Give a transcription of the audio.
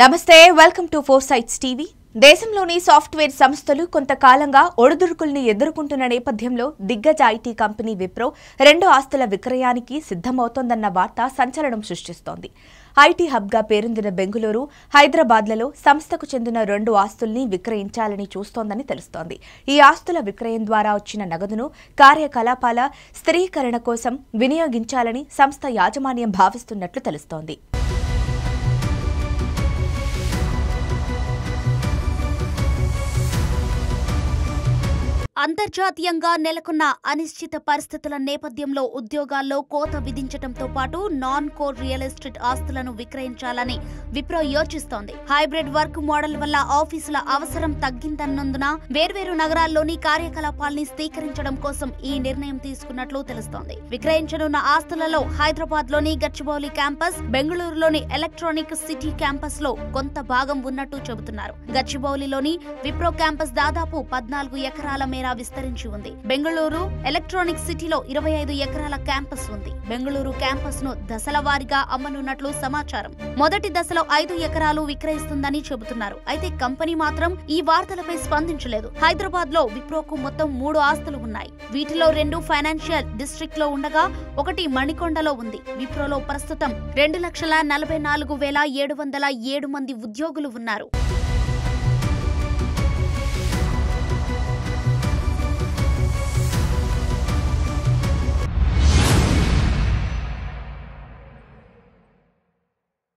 నమస్తే welcome to four sights TV దేశంలోని software సంస్థలు కొంతకాలంగా ఒడిదుడుకుల్ని ఎదుర్కొంటున్న నేపథ్యంలో దిగ్గజ ఐటీ కంపెనీ విప్రో రెండు ఆస్తుల విక్రయానికి సిద్ధమవుతోందన్న వార్త సంచలనం సృష్టిస్తోంది ఐటీ హబ్గా పేరొందిన బెంగళూరు హైదరాబాద్లలో సంస్థకు చెందిన రెండు ఆస్తుల్ని విక్రయించాలని చూస్తోందని తెలుస్తోంది ఈ ఆస్తుల విక్రయం ద్వారా వచ్చిన నగదును కార్యకలాపాల స్థిరీకరణ కోసం వినియోగించాలని సంస్థ యాజమాన్యం భావిస్తున్నట్లు తెలుస్తోంది అంతర్జాతీయంగా నెలకొన్న అనిశ్చిత పరిస్థితుల నేపథ్యంలో ఉద్యోగాల్లో కోత విధించడంతో పాటు నాన్ కోర్ రియల్ ఎస్టేట్ ఆస్తులను విక్రయించాలని విప్రో యోచిస్తోంది హైబ్రిడ్ వర్క్ మోడల్ వల్ల ఆఫీసుల అవసరం తగ్గిందన్నందున వేర్వేరు నగరాల్లోని కార్యకలాపాల్ని స్థీకరించడం కోసం ఈ నిర్ణయం తీసుకున్నట్లు తెలుస్తోంది విక్రయించనున్న ఆస్తులలో హైదరాబాద్ లోని గచ్చిబౌలి క్యాంపస్ బెంగళూరులోని ఎలక్ట్రానిక్ సిటీ క్యాంపస్ లో కొంత భాగం ఉన్నట్టు చెబుతున్నారు గచ్చిబౌలిలోని విప్రో క్యాంపస్ దాదాపు పద్నాలుగు ఎకరాల మేర విస్తరించి ఉంది బెంగళూరు ఎలక్ట్రానిక్ సిటీలో ఇరవై ఐదు ఎకరాల క్యాంపస్ ఉంది బెంగళూరు క్యాంపస్ ను దశల వారీగా అమ్మనున్నట్లు సమాచారం మొదటి దశలో ఐదు ఎకరాలు విక్రయిస్తుందని చెబుతున్నారు అయితే కంపెనీ మాత్రం ఈ వార్తలపై స్పందించలేదు హైదరాబాద్ లో విప్రోకు మొత్తం మూడు ఆస్తులు ఉన్నాయి వీటిలో రెండు ఫైనాన్షియల్ డిస్ట్రిక్ట్ లో ఉండగా ఒకటి మణికొండలో ఉంది విప్రోలో ప్రస్తుతం రెండు లక్షల నలభై నాలుగు వేల ఏడు వందల ఏడు మంది ఉద్యోగులు ఉన్నారు